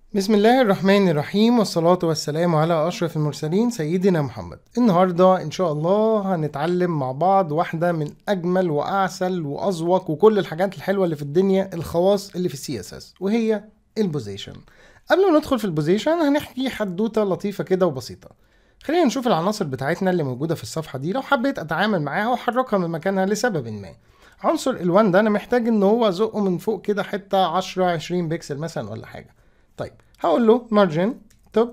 بسم الله الرحمن الرحيم والصلاة والسلام على أشرف المرسلين سيدنا محمد النهاردة إن شاء الله هنتعلم مع بعض واحدة من أجمل وأعسل وأذوق وكل الحاجات الحلوة اللي في الدنيا الخواص اللي في السي اس اس وهي البوزيشن قبل ما ندخل في البوزيشن هنحكي حدوتة لطيفة كده وبسيطة خلينا نشوف العناصر بتاعتنا اللي موجودة في الصفحة دي لو حبيت أتعامل معاها وأحركها من مكانها لسبب ما عنصر ال1 ده أنا محتاج إن هو أزقه من فوق كده حتة 10 20 بكسل مثلا ولا حاجة طيب هقول له مارجن توب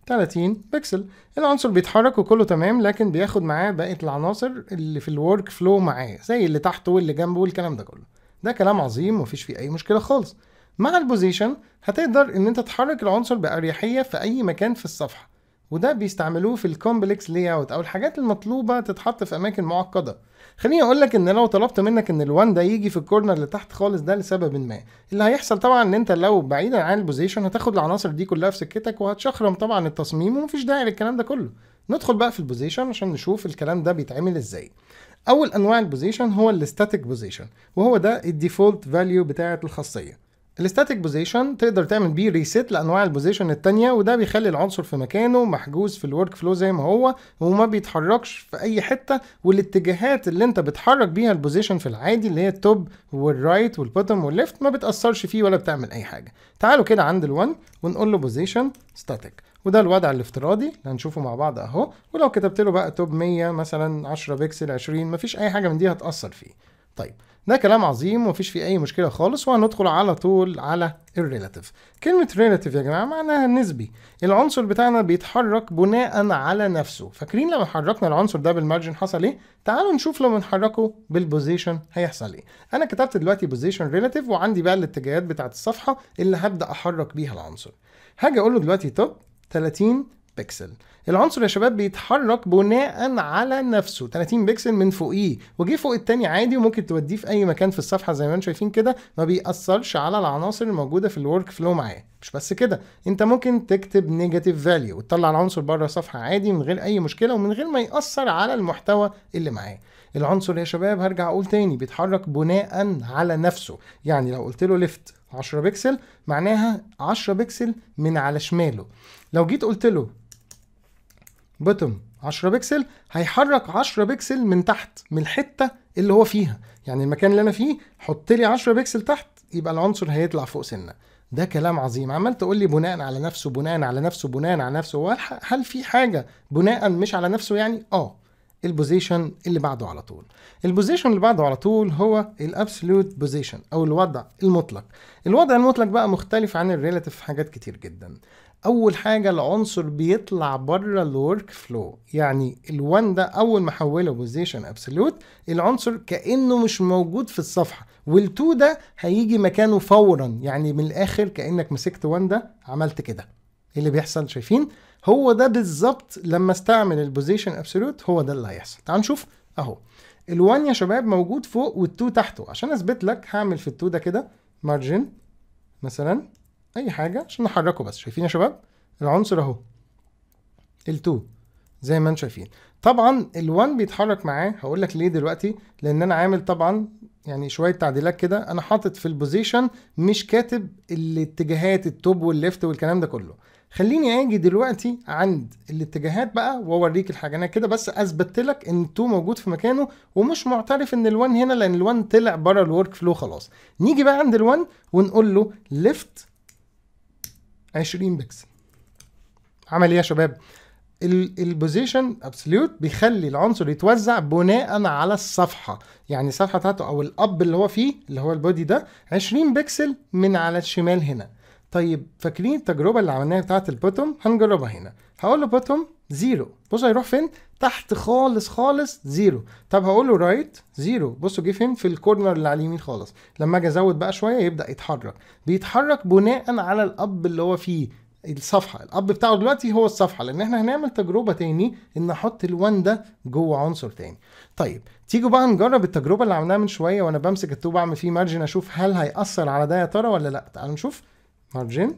30 بكسل العنصر بيتحرك وكله تمام لكن بياخد معاه بقيه العناصر اللي في الورك فلو معاه زي اللي تحته واللي جنبه والكلام ده كله ده كلام عظيم ومفيش فيه اي مشكله خالص مع البوزيشن هتقدر ان انت تحرك العنصر باريحيه في اي مكان في الصفحه وده بيستعملوه في الكومبلكس لاي اوت او الحاجات المطلوبه تتحط في اماكن معقده خليني اقول لك ان لو طلبت منك ان ال1 ده يجي في الكورنر اللي تحت خالص ده لسبب ما اللي هيحصل طبعا ان انت لو بعيدا عن البوزيشن هتاخد العناصر دي كلها في سكتك وهتشخرم طبعا التصميم ومفيش داعي للكلام ده كله ندخل بقى في البوزيشن عشان نشوف الكلام ده بيتعمل ازاي اول انواع البوزيشن هو الستاتيك بوزيشن وهو ده الديفولت فاليو بتاعه الخاصيه الستاتيك بوزيشن تقدر تعمل بيه ريسيت لانواع البوزيشن التانية وده بيخلي العنصر في مكانه محجوز في الورك فلو زي ما هو وما بيتحركش في اي حته والاتجاهات اللي انت بتحرك بيها البوزيشن في العادي اللي هي التوب والرايت والبوتوم والليفت ما بتاثرش فيه ولا بتعمل اي حاجه تعالوا كده عند ال1 ونقول له بوزيشن ستاتيك وده الوضع الافتراضي اللي هنشوفه مع بعض اهو ولو كتبت له بقى توب 100 مثلا 10 بكسل 20 مفيش اي حاجه من دي هتاثر فيه طيب ده كلام عظيم ومفيش فيه اي مشكله خالص وهندخل على طول على الريلاتيف كلمه ريلاتيف يا جماعه معناها نسبي العنصر بتاعنا بيتحرك بناء على نفسه فاكرين لما حركنا العنصر ده بالمارجن حصل ايه تعالوا نشوف لما نحركه بالبوزيشن هيحصل ايه انا كتبت دلوقتي بوزيشن ريلاتيف وعندي بقى الاتجاهات بتاعه الصفحه اللي هبدا احرك بيها العنصر هاجي اقول له دلوقتي توب 30 بكسل العنصر يا شباب بيتحرك بناء على نفسه 30 بكسل من فوقيه وجي فوق التاني عادي وممكن توديه في اي مكان في الصفحه زي ما انتم شايفين كده ما بيأثرش على العناصر الموجوده في الورك فلو معاه مش بس كده انت ممكن تكتب نيجاتيف فاليو وتطلع العنصر بره الصفحه عادي من غير اي مشكله ومن غير ما يأثر على المحتوى اللي معاه العنصر يا شباب هرجع اقول تاني بيتحرك بناء على نفسه يعني لو قلت له ليفت 10 بكسل معناها 10 بكسل من على شماله لو جيت قلت له بوتوم 10 بكسل هيحرك 10 بكسل من تحت من الحته اللي هو فيها يعني المكان اللي انا فيه حط لي 10 بكسل تحت يبقى العنصر هيطلع فوق سنه ده كلام عظيم عمال تقول لي بناء على نفسه بناء على نفسه بناء على نفسه هل في حاجه بناء مش على نفسه يعني اه البوزيشن اللي بعده على طول البوزيشن اللي بعده على طول هو الابسولوت بوزيشن او الوضع المطلق الوضع المطلق بقى مختلف عن الريلاتيف في حاجات كتير جدا اول حاجه العنصر بيطلع بره الورك فلو يعني ال1 ده اول ما احوله بوزيشن ابسولوت العنصر كانه مش موجود في الصفحه وال2 ده هيجي مكانه فورا يعني من الاخر كانك مسكت 1 ده عملت كده ايه اللي بيحصل شايفين هو ده بالظبط لما استعمل البوزيشن ابسولوت هو ده اللي هيحصل تعال نشوف اهو ال1 يا شباب موجود فوق وال2 تحته عشان اثبت لك هعمل في ال2 ده كده مارجن مثلا اي حاجه عشان نحركه بس شايفين يا شباب العنصر اهو ال2 زي ما انتم شايفين طبعا ال1 بيتحرك معاه هقول لك ليه دلوقتي لان انا عامل طبعا يعني شويه تعديلات كده انا حاطط في البوزيشن مش كاتب الاتجاهات التوب والليفت والكلام ده كله خليني اجي دلوقتي عند الاتجاهات بقى واوريك الحاجه انا كده بس اثبت لك ان ال2 موجود في مكانه ومش معترف ان ال1 هنا لان ال1 طلع بره الورك فلو خلاص نيجي بقى عند ال1 ونقول له ليفت 20 بكسل عمل ايه يا شباب البوزيشن ابسوليوت بيخلي العنصر يتوزع بناء على الصفحه يعني الصفحه بتاعته او الاب اللي هو فيه اللي هو البودي ده 20 بكسل من على الشمال هنا طيب فاكرين التجربه اللي عملناها بتاعه البوتوم هنجربها هنا هقول له بوتوم زيرو بص هيروح فين تحت خالص خالص زيرو طب هقول له رايت زيرو بصوا جه فين في الكورنر اللي على اليمين خالص لما اجي ازود بقى شويه يبدا يتحرك بيتحرك بناء على الاب اللي هو فيه الصفحه الاب بتاعه دلوقتي هو الصفحه لان احنا هنعمل تجربه تاني ان احط ال1 ده جوه عنصر تاني طيب تيجوا بقى نجرب التجربه اللي عملناها من شويه وانا بمسك التوب اعمل فيه مارجن اشوف هل هيأثر على ده يا ترى ولا لا تعالوا نشوف مارجن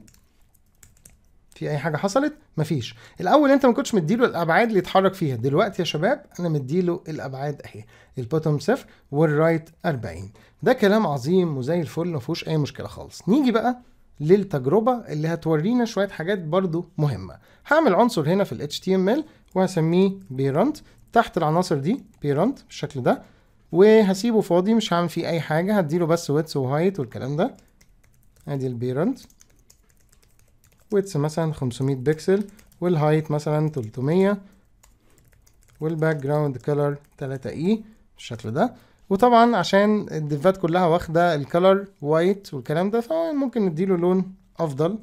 في اي حاجه حصلت مفيش الاول انت ما كنتش مديله الابعاد اللي يتحرك فيها دلوقتي يا شباب انا مديله الابعاد اهي البوتوم صفر والرايت 40 ده كلام عظيم وزي الفل ما فيهوش اي مشكله خالص نيجي بقى للتجربة اللي هتورينا شوية حاجات برضو مهمة هعمل عنصر هنا في ال HTML وهسميه parent تحت العناصر دي parent بالشكل ده وهسيبه فاضي مش هعمل فيه اي حاجة هديله بس width وهايت والكلام ده ادي البيرنت width مثلا 500 بكسل والهايت مثلا 300 والباك جراوند كلر 3 اي بالشكل ده وطبعا عشان الديفات كلها واخده الكلر وايت والكلام ده فممكن نديله لون افضل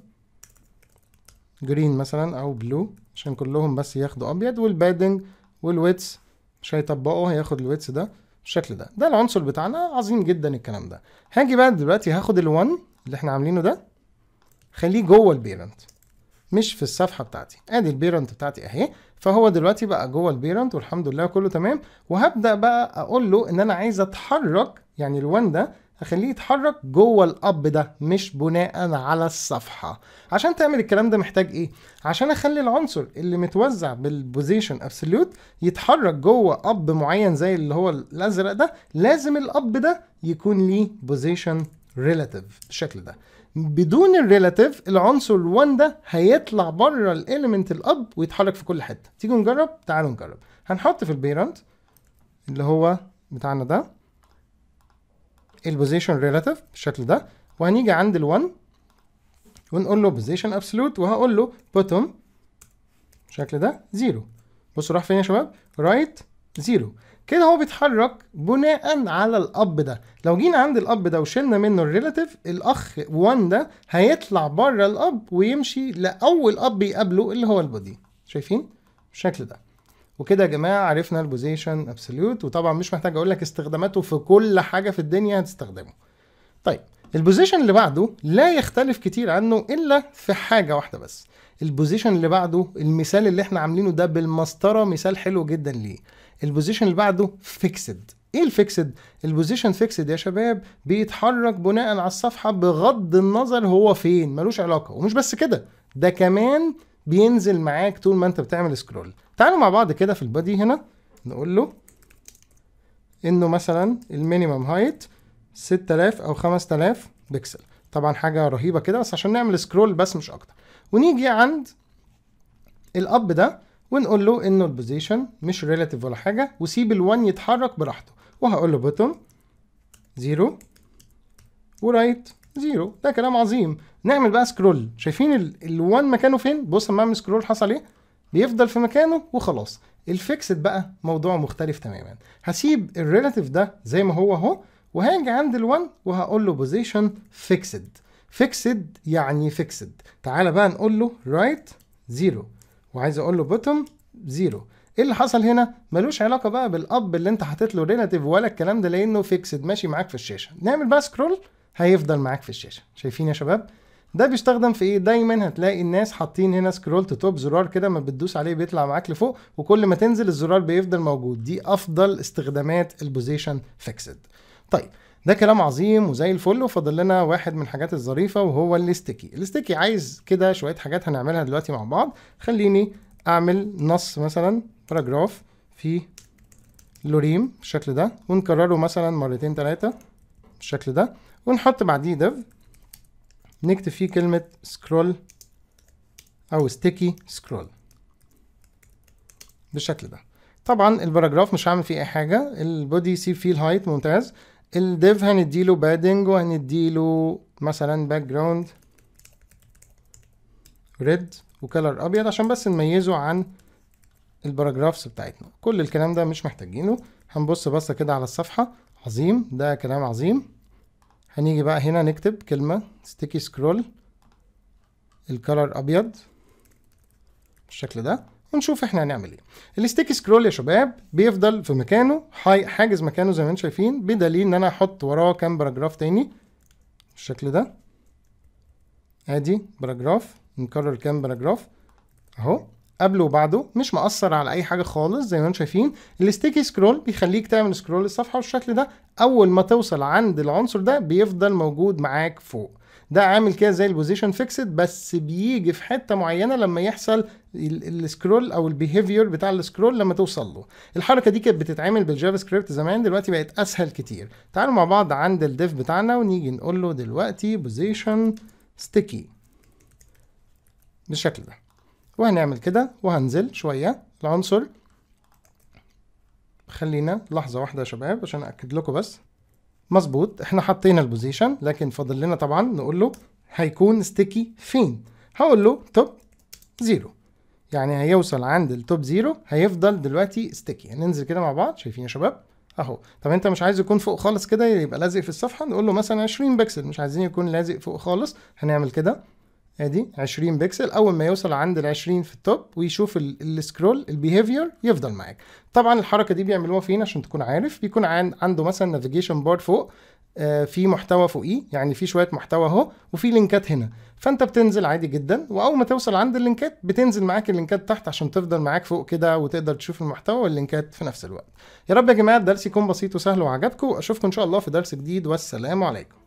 جرين مثلا او بلو عشان كلهم بس ياخدوا ابيض والبادنج والويتس مش هيطبقه هياخد الويتس ده بالشكل ده ده العنصر بتاعنا عظيم جدا الكلام ده هاجي بقى دلوقتي هاخد ال1 اللي احنا عاملينه ده خليه جوه البيرنت مش في الصفحه بتاعتي ادي البيرنت بتاعتي اهي فهو دلوقتي بقى جوه البيرنت والحمد لله كله تمام وهبدا بقى اقول له ان انا عايز اتحرك يعني ال1 ده اخليه يتحرك جوه الاب ده مش بناء على الصفحه عشان تعمل الكلام ده محتاج ايه عشان اخلي العنصر اللي متوزع بالبوزيشن ابسوليوت يتحرك جوه اب معين زي اللي هو الازرق ده لازم الاب ده يكون ليه بوزيشن ريلاتيف بالشكل ده بدون الريلاتيف العنصر 1 ده هيطلع بره الاليمنت الاب ويتحرك في كل حته تيجوا نجرب تعالوا نجرب هنحط في البيرنت اللي هو بتاعنا ده البوزيشن ريلاتيف بالشكل ده وهنيجي عند ال1 ونقول له بوزيشن ابسولوت وهقول له بوتوم بالشكل ده زيرو بصوا راح فين يا شباب رايت زيرو كده هو بيتحرك بناء على الاب ده لو جينا عند الاب ده وشلنا منه الريلاتيف الاخ 1 ده هيطلع بره الاب ويمشي لاول اب يقابله اللي هو البودي شايفين بالشكل ده وكده يا جماعه عرفنا البوزيشن ابسوليوت وطبعا مش محتاج اقول لك استخداماته في كل حاجه في الدنيا هتستخدمه طيب البوزيشن اللي بعده لا يختلف كتير عنه الا في حاجه واحده بس البوزيشن اللي بعده المثال اللي احنا عاملينه ده بالمسطره مثال حلو جدا ليه البوزيشن اللي بعده فيكسد ايه الفيكسد البوزيشن فيكسد يا شباب بيتحرك بناء على الصفحه بغض النظر هو فين ملوش علاقه ومش بس كده ده كمان بينزل معاك طول ما انت بتعمل سكرول تعالوا مع بعض كده في البادي هنا نقول له انه مثلا المينيمم هايت 6000 او 5000 بكسل طبعا حاجه رهيبه كده بس عشان نعمل سكرول بس مش اكتر ونيجي عند الاب ده ونقول له انه البوزيشن مش ريلاتيف ولا حاجه وسيب ال1 يتحرك براحته وهقول له بوتوم زيرو ورايت زيرو ده كلام عظيم نعمل بقى سكرول شايفين ال1 مكانه فين بص لما اعمل سكرول حصل ايه بيفضل في مكانه وخلاص الفيكسد بقى موضوع مختلف تماما هسيب الريلاتيف ده زي ما هو اهو وهاجي عند ال1 وهقول له بوزيشن فيكسد فيكسد يعني فيكسد تعالى بقى نقول له رايت زيرو وعايز اقول له بوتوم زيرو ايه اللي حصل هنا ملوش علاقه بقى بالاب اللي انت حاطط له ريلاتيف ولا الكلام ده لانه فيكسد ماشي معاك في الشاشه نعمل بقى سكرول هيفضل معاك في الشاشه شايفين يا شباب ده بيستخدم في ايه دايما هتلاقي الناس حاطين هنا سكرول تو توب زرار كده ما بتدوس عليه بيطلع معاك لفوق وكل ما تنزل الزرار بيفضل موجود دي افضل استخدامات البوزيشن فيكسد طيب ده كلام عظيم وزي الفل وفاضل لنا واحد من الحاجات الظريفه وهو الاستيكي الاستيكي عايز كده شويه حاجات هنعملها دلوقتي مع بعض خليني اعمل نص مثلا باراجراف في لوريم بالشكل ده ونكرره مثلا مرتين ثلاثه بالشكل ده ونحط بعديه ديف نكتب فيه كلمه سكرول او ستيكي سكرول بالشكل ده طبعا الباراجراف مش هعمل فيه اي حاجه البودي سيب فيه الهايت ممتاز الديف هنديله بادنج وهنديله مثلا باك جراوند ريد وكلر ابيض عشان بس نميزه عن الباراجرافز بتاعتنا كل الكلام ده مش محتاجينه هنبص بصه كده على الصفحه عظيم ده كلام عظيم هنيجي بقى هنا نكتب كلمه ستيكي سكرول الكلر ابيض بالشكل ده ونشوف احنا هنعمل ايه الستيك سكرول يا شباب بيفضل في مكانه حاجز مكانه زي ما انتم شايفين بدليل ان انا احط وراه كام باراجراف تاني بالشكل ده ادي باراجراف نكرر كام باراجراف اهو قبله وبعده مش مأثر على اي حاجه خالص زي ما انتم شايفين الستيكي سكرول بيخليك تعمل سكرول للصفحه بالشكل ده اول ما توصل عند العنصر ده بيفضل موجود معاك فوق ده عامل كده زي البوزيشن فيكسد بس بيجي في حته معينه لما يحصل السكرول او البيهيفير بتاع السكرول لما توصل له الحركه دي كانت بتتعمل بالجافا سكريبت زمان دلوقتي بقت اسهل كتير تعالوا مع بعض عند الديف بتاعنا ونيجي نقول له دلوقتي بوزيشن sticky بالشكل ده وهنعمل كده وهنزل شوية العنصر خلينا لحظة واحدة يا شباب عشان أأكد لكم بس مظبوط احنا حطينا البوزيشن لكن فاضل لنا طبعا نقول له هيكون ستيكي فين هقول له توب زيرو يعني هيوصل عند التوب زيرو هيفضل دلوقتي ستيكي هننزل كده مع بعض شايفين يا شباب اهو طب انت مش عايز يكون فوق خالص كده يبقى لازق في الصفحه نقول له مثلا 20 بكسل مش عايزين يكون لازق فوق خالص هنعمل كده ادي 20 بكسل اول ما يوصل عند ال 20 في التوب ويشوف السكرول البيهيفير يفضل معاك طبعا الحركه دي بيعملوها فين عشان تكون عارف بيكون عن عنده مثلا نافيجيشن بار فوق آه في محتوى فوقيه يعني في شويه محتوى اهو وفي لينكات هنا فانت بتنزل عادي جدا واول ما توصل عند اللينكات بتنزل معاك اللينكات تحت عشان تفضل معاك فوق كده وتقدر تشوف المحتوى واللينكات في نفس الوقت يا رب يا جماعه الدرس يكون بسيط وسهل وعجبكم اشوفكم ان شاء الله في درس جديد والسلام عليكم